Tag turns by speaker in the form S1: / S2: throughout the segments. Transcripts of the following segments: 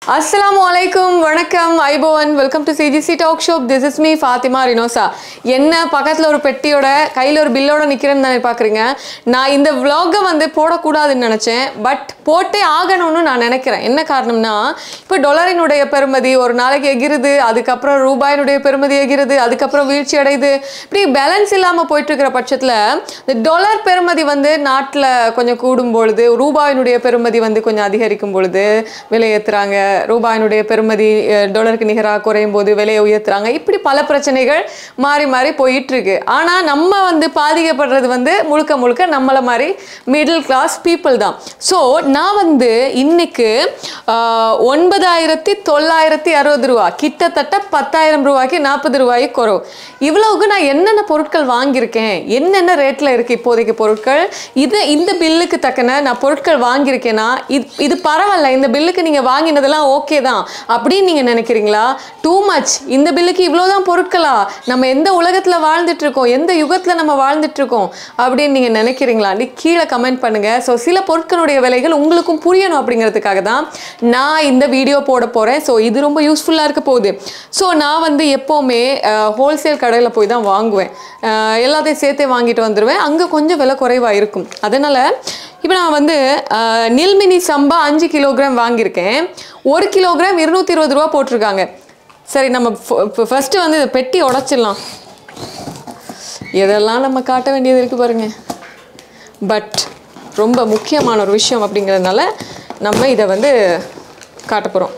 S1: அஸ்ஸலாமு அலைக்கும் வணக்கம் ஐபோவன் welcome to CGC talk shop this is me Fathima Rinosa என்ன பக்கத்தில் ஒரு பெட்டியோட கையில் ஒரு பில்லோட நிற்கிறேன்னு தானே பார்க்குறீங்க நான் இந்த vlog-அ வந்து போடக்கூடாதுன்னு நினச்சேன் பட் போட்டே ஆகணும்னு நான் நினைக்கிறேன் என்ன காரணம்னா இப்போ டொலரினுடைய பெறுமதி ஒரு நாளைக்கு எகிருது அதுக்கப்புறம் ரூபாயினுடைய பெறுமதி எகிருது அதுக்கப்புறம் வீழ்ச்சி அடையுது இப்படி பேலன்ஸ் இல்லாமல் போயிட்டு இருக்கிற பட்சத்தில் இந்த டொலர் பெறுமதி வந்து நாட்டில் கொஞ்சம் கூடும் பொழுது ரூபாயினுடைய பெறுமதி வந்து கொஞ்சம் அதிகரிக்கும் பொழுது விலை ஏற்றுறாங்க ரூபாயினுடைய பெறுமதி அஹ், டாலருக்கு நிகராக குறையும் போது விலையை உயர்த்துறாங்க இப்படி பல பிரச்சனைகள் மாறி மாறி போயிட்டு இருக்கு ஆனால் நம்ம வந்து பாதிக்கப்படுறது வந்து முழுக்க முழுக்க நம்மள மாதிரி மிடில் கிளாஸ் பீப்புள் தான் ஸோ நான் வந்து இன்னைக்கு ஆஹ், ஒன்பதாயிரத்தி தொள்ளாயிரத்தி அறுபது ரூபா கிட்டத்தட்ட பத்தாயிரம் ரூபாய்க்கு நாற்பது ரூபாய்க்கு குறவு இவ்வளவுக்கு நான் என்னென்ன பொருட்கள் வாங்கியிருக்கேன் என்னென்ன ரேட்டில் இருக்குது இப்போதைக்கு பொருட்கள் இது இந்த பில்லுக்கு தக்கன நான் பொருட்கள் வாங்கியிருக்கேனா இது இது பரவாயில்ல இந்த பில்லுக்கு நீங்கள் வாங்கினதெல்லாம் ஓகே தான் அப்படின்னு நீங்கள் நினைக்கிறீங்களா டூ மச் இந்த பில்லுக்கு இவ்வளோதான் பொருட்களா நம்ம எந்த உலகத்தில் வாழ்ந்துட்டு இருக்கோம் எந்த யுகத்தில் நம்ம வாழ்ந்துட்டு இருக்கோம் அப்படின்னு நீங்கள் நினைக்கிறீங்களா நீ கீழே கமெண்ட் பண்ணுங்கள் ஸோ சில பொருட்களுடைய விலைகள் உங்களுக்கும் புரியணும் அப்படிங்கிறதுக்காக தான் நான் இந்த வீடியோ போட போகிறேன் ஸோ இது ரொம்ப யூஸ்ஃபுல்லாக இருக்க போகுது ஸோ நான் வந்து எப்போவுமே ஹோல்சேல் கடையில் போய் தான் வாங்குவேன் அஹ் எல்லாத்தையும் சேர்த்தே வாங்கிட்டு வந்துடுவேன் அங்கே கொஞ்சம் விலை குறைவாக இருக்கும் அதனால் இப்போ நான் வந்து அஹ், நில்மினி சம்பா அஞ்சு கிலோகிராம் வாங்கியிருக்கேன் ஒரு கிலோகிராம் இருநூத்தி இருபது ரூபா போட்டிருக்காங்க சரி நம்ம ஃபஸ்ட்டு வந்து இந்த பெட்டி உடச்சிடலாம் எதெல்லாம் நம்ம காட்ட வேண்டியது இருக்குது பாருங்க பட் ரொம்ப முக்கியமான ஒரு விஷயம் அப்படிங்கிறதுனால நம்ம இதை வந்து காட்ட போகிறோம்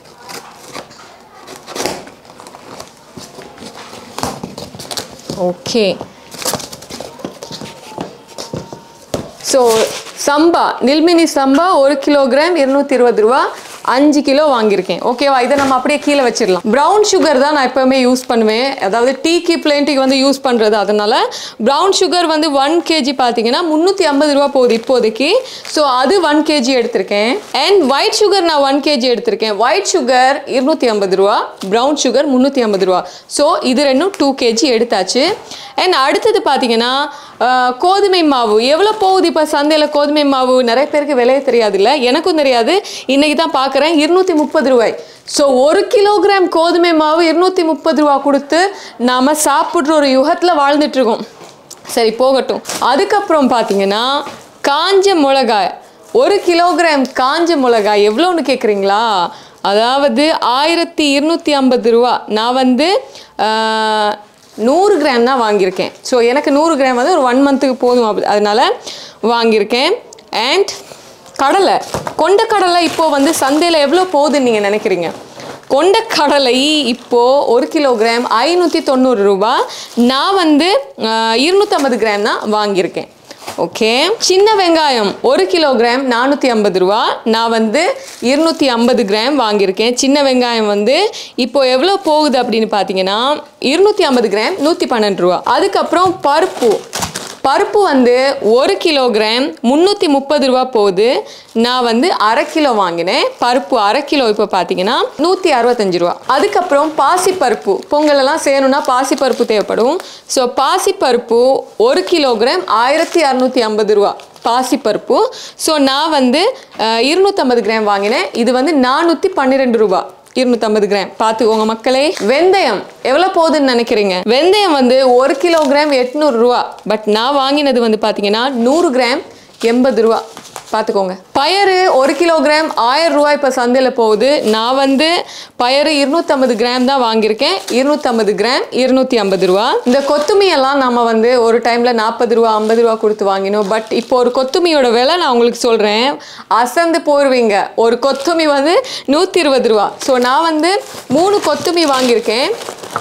S1: ஓகே ஸோ சம்பா நில்மினி சம்பா ஒரு கிலோகிராம் இருநூத்தி இருபது ரூபா அஞ்சு கிலோ வாங்கியிருக்கேன் ஓகேவா இதை நம்ம அப்படியே கீழே வச்சிடலாம் ப்ரௌன் சுகர் தான் நான் எப்போவுமே யூஸ் பண்ணுவேன் அதாவது டீக்கு பிளேன்ட்டிக்கு வந்து யூஸ் பண்ணுறது அதனால ப்ரௌன் சுகர் வந்து ஒன் கேஜி பார்த்தீங்கன்னா முந்நூற்றி ஐம்பது ரூபா போகுது இப்போதைக்கு ஸோ அது ஒன் கேஜி எடுத்திருக்கேன் அண்ட் ஒயிட் சுகர் நான் ஒன் கேஜி எடுத்திருக்கேன் ஒயிட் சுகர் இருநூற்றி ஐம்பது ரூபா ப்ரௌன் சுகர் முந்நூற்றி ஐம்பது ரூபா ஸோ இது ரெண்டும் டூ கேஜி எடுத்தாச்சு அண்ட் அடுத்தது பார்த்தீங்கன்னா ஆஹ், கோதுமை மாவு எவ்வளோ போகுது இப்போ சந்தையில் கோதுமை மாவு நிறைய பேருக்கு விலையே தெரியாதுல்ல எனக்கும் தெரியாது இன்னைக்கு தான் பார்க்குறேன் இருநூற்றி முப்பது ரூபாய் ஸோ ஒரு கிலோகிராம் கோதுமை மாவு இருநூற்றி முப்பது ரூபா கொடுத்து நாம் சாப்பிட்ற ஒரு யுகத்தில் வாழ்ந்துட்டு இருக்கோம் சரி போகட்டும் அதுக்கப்புறம் பார்த்தீங்கன்னா காஞ்ச மிளகாய் ஒரு கிலோகிராம் காஞ்ச மிளகாய் எவ்வளோன்னு கேட்குறீங்களா அதாவது ஆயிரத்தி இருநூற்றி ஐம்பது ரூபா நான் வந்து ஆஹ், நூறு கிராம் தான் வாங்கியிருக்கேன் ஸோ எனக்கு நூறு கிராம் வந்து ஒரு ஒன் மந்த்துக்கு போதும் அப்படி அதனால வாங்கியிருக்கேன் அண்ட் கடலை கொண்ட கடலை இப்போ வந்து சந்தையில் எவ்வளோ போகுதுன்னு நீங்கள் நினைக்கிறீங்க கொண்ட கடலை இப்போ ஒரு கிலோகிராம் ஐநூற்றி தொண்ணூறு ரூபா நான் வந்து இருநூற்றம்பது கிராம் தான் வாங்கியிருக்கேன் ஓகே சின்ன வெங்காயம் ஒரு கிலோகிராம் நானூற்றி ஐம்பது ரூபா நான் வந்து இருநூற்றி ஐம்பது கிராம் வாங்கியிருக்கேன் சின்ன வெங்காயம் வந்து இப்போ எவ்வளோ போகுது அப்படின்னு பார்த்தீங்கன்னா இருநூற்றி ஐம்பது கிராம் நூற்றி பன்னெண்டு ரூபா அதுக்கப்புறம் பருப்பு பருப்பு வந்து ஒரு கிலோகிராம் முந்நூற்றி முப்பது ரூபா போகுது நான் வந்து அரை கிலோ வாங்கினேன் பருப்பு அரை கிலோ இப்போ பார்த்தீங்கன்னா நூற்றி அறுபத்தஞ்சு ரூபா அதுக்கப்புறம் பாசிப்பருப்பு பொங்கலெல்லாம் செய்யணும்னா பாசிப்பருப்பு தேவைப்படும் ஸோ பாசிப்பருப்பு ஒரு கிலோகிராம் ஆயிரத்தி அறநூற்றி ஐம்பது ரூபா பாசிப்பருப்பு ஸோ நான் வந்து அஹ், இருநூற்றம்பது கிராம் வாங்கினேன் இது வந்து நானூற்றி பன்னிரெண்டு ரூபா இருநூத்தம்பது கிராம் பார்த்துக்கோங்க மக்களே வெந்தயம் எவ்வளோ போகுதுன்னு நினைக்கிறீங்க வெந்தயம் வந்து ஒரு கிலோகிராம் எட்நூறு ரூபா பட் நான் வாங்கினது வந்து பார்த்தீங்கன்னா நூறு கிராம் எண்பது ரூபா பார்த்துக்கோங்க பயறு ஒரு கிலோகிராம் ஆயிரம் ரூபாய் இப்போ சந்தையில் போகுது நான் வந்து பயறு இருநூற்றம்பது கிராம் தான் வாங்கியிருக்கேன் இருநூற்றம்பது கிராம் இருநூற்றி ஐம்பது ரூபா இந்த கொத்துமி எல்லாம் நம்ம வந்து ஒரு டைமில் நாற்பது ரூபா ஐம்பது ரூபா கொடுத்து வாங்கினோம் பட் இப்போ ஒரு கொத்துமியோட விலை நான் உங்களுக்கு சொல்கிறேன் அசந்து போடுவீங்க ஒரு கொத்துமி வந்து நூற்றி இருபது ரூபா ஸோ நான் வந்து மூணு கொத்துமி வாங்கியிருக்கேன்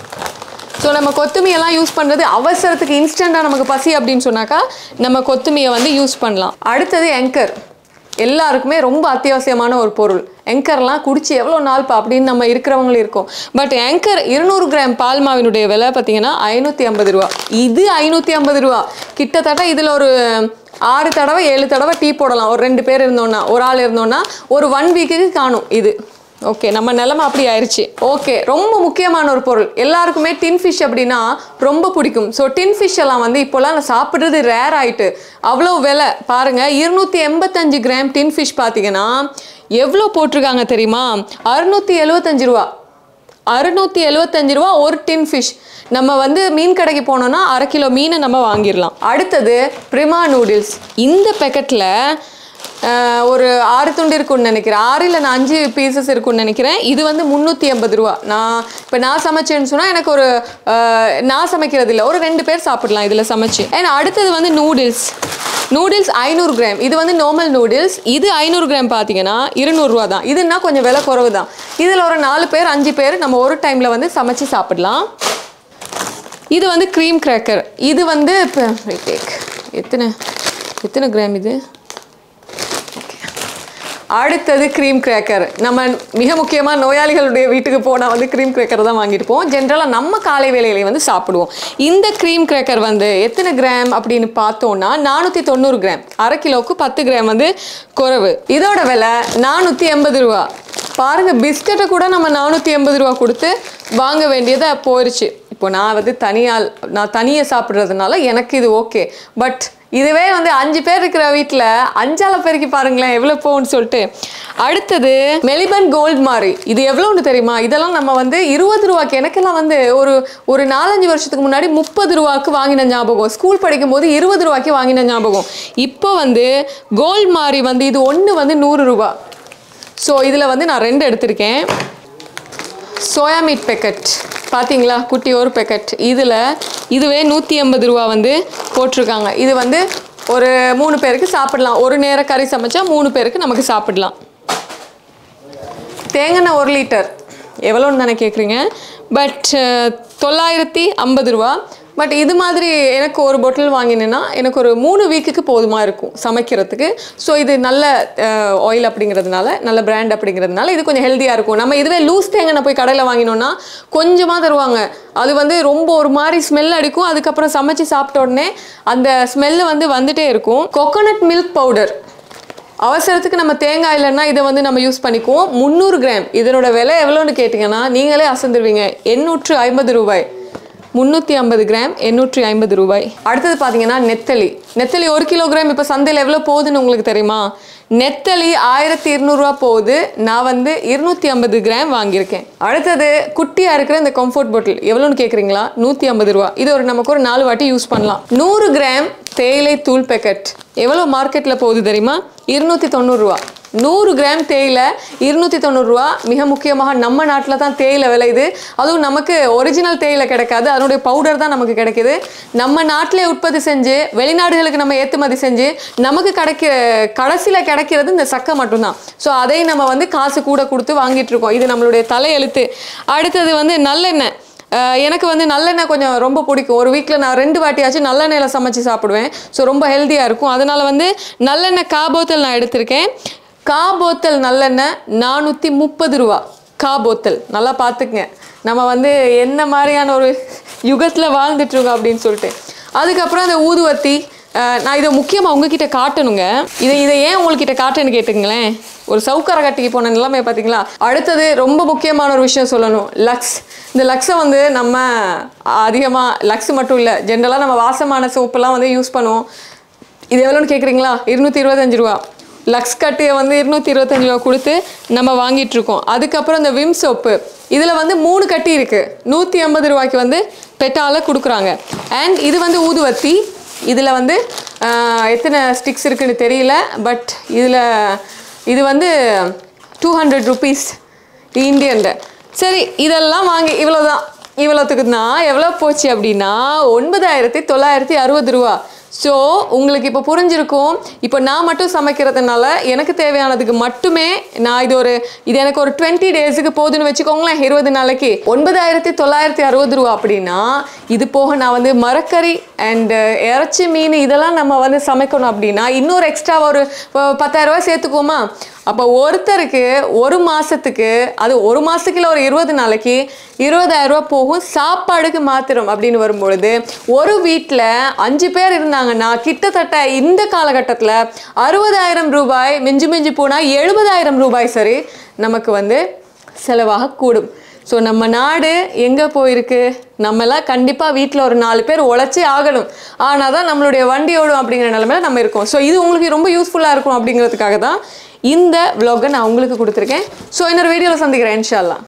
S1: ஸோ நம்ம கொத்துமியெல்லாம் யூஸ் பண்ணுறது அவசரத்துக்கு இன்ஸ்டண்ட்டாக நமக்கு பசி அப்படின்னு சொன்னாக்கா நம்ம கொத்துமியை வந்து யூஸ் பண்ணலாம் அடுத்தது எங்கர் எல்லாருக்குமே ரொம்ப அத்தியாவசியமான ஒரு பொருள் எங்கர்லாம் குடிச்சு எவ்வளோ நாள்ப்பா அப்படின்னு நம்ம இருக்கிறவங்களும் இருக்கோம் பட் எங்கர் இருநூறு கிராம் பால் மாவினுடைய விலை பார்த்தீங்கன்னா ஐநூற்றி ஐம்பது ரூபா இது ஐநூற்றி ஐம்பது ரூபா கிட்டத்தட்ட இதில் ஒரு ஆறு தடவை ஏழு தடவை டீ போடலாம் ஒரு ரெண்டு பேர் இருந்தோன்னா ஒரு ஆள் இருந்தோன்னா ஒரு ஒன் வீக்குக்கு காணும் இது ஓகே நம்ம நிலமை அப்படி ஆயிடுச்சு ஓகே ரொம்ப முக்கியமான ஒரு பொருள் எல்லாருக்குமே டின் ஃபிஷ் அப்படின்னா ரொம்ப பிடிக்கும் ஸோ டின் ஃபிஷ் எல்லாம் வந்து இப்போலாம் நான் சாப்பிட்றது ரேர் ஆயிட்டு அவ்வளோ விலை பாருங்க இருநூத்தி எண்பத்தஞ்சு கிராம் டின் ஃபிஷ் பார்த்தீங்கன்னா எவ்வளோ போட்டிருக்காங்க தெரியுமா அறுநூத்தி எழுபத்தஞ்சு ரூபா அறுநூத்தி எழுபத்தஞ்சு ரூபா ஒரு டின் ஃபிஷ் நம்ம வந்து மீன் கடைக்கு போனோம்னா அரை கிலோ மீனை நம்ம வாங்கிடலாம் அடுத்தது பிரிமா நூடுல்ஸ் இந்த பேக்கெட்டில் ஒரு ஆறு துண்டு இருக்கும்னு நினைக்கிறேன் ஆறு இல்லை நான் அஞ்சு பீசஸ் இருக்கும்னு நினைக்கிறேன் இது வந்து முந்நூற்றி ஐம்பது ரூபா நான் இப்போ நான் சமைச்சேன்னு சொன்னால் எனக்கு ஒரு அஹ், நான் சமைக்கிறது இல்லை ஒரு ரெண்டு பேர் சாப்பிடலாம் இதில் சமைச்சு ஏன்னா அடுத்தது வந்து நூடுல்ஸ் நூடுல்ஸ் ஐநூறு கிராம் இது வந்து நார்மல் நூடுல்ஸ் இது ஐநூறு கிராம் பார்த்தீங்கன்னா இருநூறுவா தான் இதுன்னா கொஞ்சம் விலை குறைவு தான் இதில் ஒரு நாலு பேர் அஞ்சு பேர் நம்ம ஒரு டைமில் வந்து சமைச்சு சாப்பிடலாம் இது வந்து க்ரீம் கிராக்கர் இது வந்து இப்போ டேக் எத்தனை எத்தனை கிராம் இது அடுத்தது க்ரீம் கிரேக்கர் நம்ம மிக முக்கியமாக நோயாளிகளுடைய வீட்டுக்கு போனால் வந்து க்ரீம் கிரேக்கர் தான் வாங்கியிருப்போம் ஜென்ரலாக நம்ம காலை வேளையிலே வந்து சாப்பிடுவோம் இந்த க்ரீம் கிரேக்கர் வந்து எத்தனை கிராம் அப்படின்னு பார்த்தோம்னா நானூற்றி தொண்ணூறு கிராம் அரை கிலோவுக்கு பத்து கிராம் வந்து குறைவு இதோட விலை நானூற்றி எண்பது ரூபா பாருங்க பிஸ்கட்டை கூட நம்ம நானூற்றி எண்பது ரூபா கொடுத்து வாங்க வேண்டியதா போயிடுச்சு இப்போ நான் வந்து தனியால் நான் தனியாக சாப்பிட்றதுனால எனக்கு இது ஓகே பட் இதுவே வந்து அஞ்சு பேர் இருக்கிற வீட்டில் அஞ்சால பேருக்கு பாருங்களேன் எவ்வளோ போகும்னு சொல்லிட்டு அடுத்தது மெலிபன் கோல்ட் மாரி இது எவ்வளோன்னு தெரியுமா இதெல்லாம் நம்ம வந்து இருபது ரூபாய்க்கு எனக்கெல்லாம் வந்து ஒரு ஒரு நாலஞ்சு வருஷத்துக்கு முன்னாடி முப்பது ரூபாய்க்கு வாங்கின ஞாபகம் ஸ்கூல் படிக்கும் போது இருபது ரூபாய்க்கு வாங்கின ஞாபகம் இப்போ வந்து கோல்ட் மாரி வந்து இது ஒன்று வந்து நூறு ரூபா ஸோ இதில் வந்து நான் ரெண்டு எடுத்திருக்கேன் சோயா மீட் பேக்கெட் பார்த்தீங்களா குட்டி ஒரு பேக்கெட் இதில் இதுவே நூற்றி எண்பது ரூபா வந்து போட்டிருக்காங்க இது வந்து ஒரு மூணு பேருக்கு சாப்பிடலாம் ஒரு நேர கறி சமைச்சா மூணு பேருக்கு நமக்கு சாப்பிடலாம் தேங்காய் ஒரு லிட்டர் எவ்வளோன்னு தானே கேட்குறீங்க பட் தொள்ளாயிரத்தி ஐம்பது ரூபா பட் இது மாதிரி எனக்கு ஒரு பொட்டில் வாங்கினேன்னா எனக்கு ஒரு மூணு வீக்குக்கு போதுமா இருக்கும் சமைக்கிறதுக்கு ஸோ இது நல்ல ஆயில் அப்படிங்கிறதுனால நல்ல பிராண்ட் அப்படிங்கிறதுனால இது கொஞ்சம் ஹெல்த்தியாக இருக்கும் நம்ம இதுவே லூஸ் தேங்காய் போய் கடையில் வாங்கினோன்னா கொஞ்சமாக தருவாங்க அது வந்து ரொம்ப ஒரு மாதிரி ஸ்மெல் அடிக்கும் அதுக்கப்புறம் சமைச்சு சாப்பிட்ட உடனே அந்த ஸ்மெல்லு வந்து வந்துட்டே இருக்கும் கொக்கோனட் மில்க் பவுடர் அவசரத்துக்கு நம்ம தேங்காய் இல்லைன்னா இதை வந்து நம்ம யூஸ் பண்ணிக்குவோம் முந்நூறு கிராம் இதனோட விலை எவ்வளோன்னு கேட்டிங்கன்னா நீங்களே அசந்துருவீங்க எண்ணூற்று ஐம்பது ரூபாய் முந்நூற்றி ஐம்பது கிராம் எண்ணூற்றி ஐம்பது ரூபாய் அடுத்தது பார்த்தீங்கன்னா நெத்தலி நெத்தலி ஒரு கிலோகிராம் இப்போ சந்தையில் எவ்வளோ போகுதுன்னு உங்களுக்கு தெரியுமா நெத்தலி ஆயிரத்தி இருநூறுவா போகுது நான் வந்து இருநூத்தி ஐம்பது கிராம் வாங்கியிருக்கேன் அடுத்தது குட்டியாக இருக்கிற இந்த கம்ஃபர்ட் பாட்டில் எவ்வளோன்னு கேட்குறீங்களா நூற்றி ஐம்பது ரூபா இது ஒரு நமக்கு ஒரு நாலு வாட்டி யூஸ் பண்ணலாம் நூறு கிராம் தேயிலை தூள் பேக்கெட் எவ்வளோ மார்க்கெட்டில் போகுது தெரியுமா இருநூற்றி தொண்ணூறுரூவா நூறு கிராம் தேயிலை இருநூற்றி தொண்ணூறுரூவா மிக முக்கியமாக நம்ம நாட்டில் தான் தேயிலை விளையுது அதுவும் நமக்கு ஒரிஜினல் தேயிலை கிடைக்காது அதனுடைய பவுடர் தான் நமக்கு கிடைக்குது நம்ம நாட்டிலே உற்பத்தி செஞ்சு வெளிநாடுகளுக்கு நம்ம ஏற்றுமதி செஞ்சு நமக்கு கிடைக்க கடைசியில் கிடைக்கிறது இந்த சக்கை மட்டும்தான் ஸோ அதை நம்ம வந்து காசு கூட கொடுத்து வாங்கிட்டு இருக்கோம் இது நம்மளுடைய தலையெழுத்து அடுத்தது வந்து நல்லெண்ணெய் அஹ் எனக்கு வந்து நல்லெண்ணெய் கொஞ்சம் ரொம்ப பிடிக்கும் ஒரு வீக்கில் நான் ரெண்டு வாட்டியாச்சும் நல்லெண்ணெயில் சமைச்சு சாப்பிடுவேன் ஸோ ரொம்ப ஹெல்த்தியாக இருக்கும் அதனால வந்து நல்லெண்ணெய் கா போத்தல் நான் எடுத்திருக்கேன் கா போத்தல் நல்லெண்ணெய் நானூற்றி முப்பது ரூபா கா போத்தல் நல்லா பார்த்துக்குங்க நம்ம வந்து என்ன மாதிரியான ஒரு யுகத்தில் வாழ்ந்துட்டுருக்கோம் அப்படின்னு சொல்லிட்டு அதுக்கப்புறம் அந்த ஊதுவத்தி அஹ் நான் இதை முக்கியமாக உங்ககிட்ட காட்டணுங்க இதை இதை ஏன் உங்ககிட்ட காட்டுன்னு கேட்டுங்களேன் ஒரு சவுக்கார கட்டிக்கு போன நிலைமை பார்த்தீங்களா அடுத்தது ரொம்ப முக்கியமான ஒரு விஷயம் சொல்லணும் லக்ஸ் இந்த லக்ஸை வந்து நம்ம அதிகமாக லக்ஸ் மட்டும் இல்லை ஜென்ரலாக நம்ம வாசமான சோப்பெல்லாம் வந்து யூஸ் பண்ணுவோம் இது எவ்வளோன்னு கேட்குறீங்களா இருநூற்றி இருபத்தஞ்சு ரூபா லக்ஸ் கட்டியை வந்து இருநூற்றி இருபத்தஞ்சு ரூபா கொடுத்து நம்ம வாங்கிட்டு இருக்கோம் அதுக்கப்புறம் இந்த விம் சோப்பு இதில் வந்து மூணு கட்டி இருக்குது நூற்றி ஐம்பது ரூபாய்க்கு வந்து பெட்டால கொடுக்குறாங்க அண்ட் இது வந்து ஊதுவத்தி இதில் வந்து ஆஹ், எத்தனை ஸ்டிக்ஸ் இருக்குன்னு தெரியல பட் இதில் இது வந்து டூ ஹண்ட்ரட் ருபீஸ் இந்தியன்ல சரி இதெல்லாம் வாங்கி இவ்வளோதான் இவ்வளோத்துக்கு தான் எவ்வளோ போச்சு அப்படின்னா ஒன்பதாயிரத்தி தொள்ளாயிரத்தி அறுபது ரூபா ஸோ உங்களுக்கு இப்போ புரிஞ்சிருக்கும் இப்போ நான் மட்டும் சமைக்கிறதுனால எனக்கு தேவையானதுக்கு மட்டுமே நான் இது ஒரு இது எனக்கு ஒரு டுவெண்ட்டி டேஸுக்கு போதுன்னு வச்சுக்கோங்களேன் இருபது நாளைக்கு ஒன்பதாயிரத்தி தொள்ளாயிரத்தி அறுபது ரூபா அப்படின்னா இது போக நான் வந்து மரக்கறி அண்டு இறைச்சி மீன் இதெல்லாம் நம்ம வந்து சமைக்கணும் அப்படின்னா இன்னொரு எக்ஸ்ட்ரா ஒரு ப- பத்தாயிரம் ரூபாய் சேர்த்துக்குவோமா அப்போ ஒருத்தருக்கு ஒரு மாசத்துக்கு அது ஒரு மாசத்துக்கு இல்ல ஒரு இருபது நாளைக்கு இருபதாயிரம் ரூபாய் போகும் சாப்பாடுக்கு மாத்திரம் அப்படின்னு வரும்பொழுது ஒரு வீட்டில் அஞ்சு பேர் இருந்தாங்கன்னா கிட்டத்தட்ட இந்த காலகட்டத்தில் அறுபதாயிரம் ரூபாய் மிஞ்சி மிஞ்சி போனால் எழுபதாயிரம் ரூபாய் சரி நமக்கு வந்து செலவாக கூடும் ஸோ நம்ம நாடு எங்கே போயிருக்கு நம்மலாம் கண்டிப்பாக வீட்டில் ஒரு நாலு பேர் உழைச்சி ஆகணும் ஆனால் தான் நம்மளுடைய வண்டி ஓடும் அப்படிங்கிற நிலமையில நம்ம இருக்கோம் ஸோ இது உங்களுக்கு ரொம்ப யூஸ்ஃபுல்லாக இருக்கும் அப்படிங்கிறதுக்காக தான் இந்த vlog-அ நான் உங்களுக்கு கொடுத்துருக்கேன் ஸோ இன்னொரு வீடியோவில் சந்திக்கிறேன் இன்ஷால்லா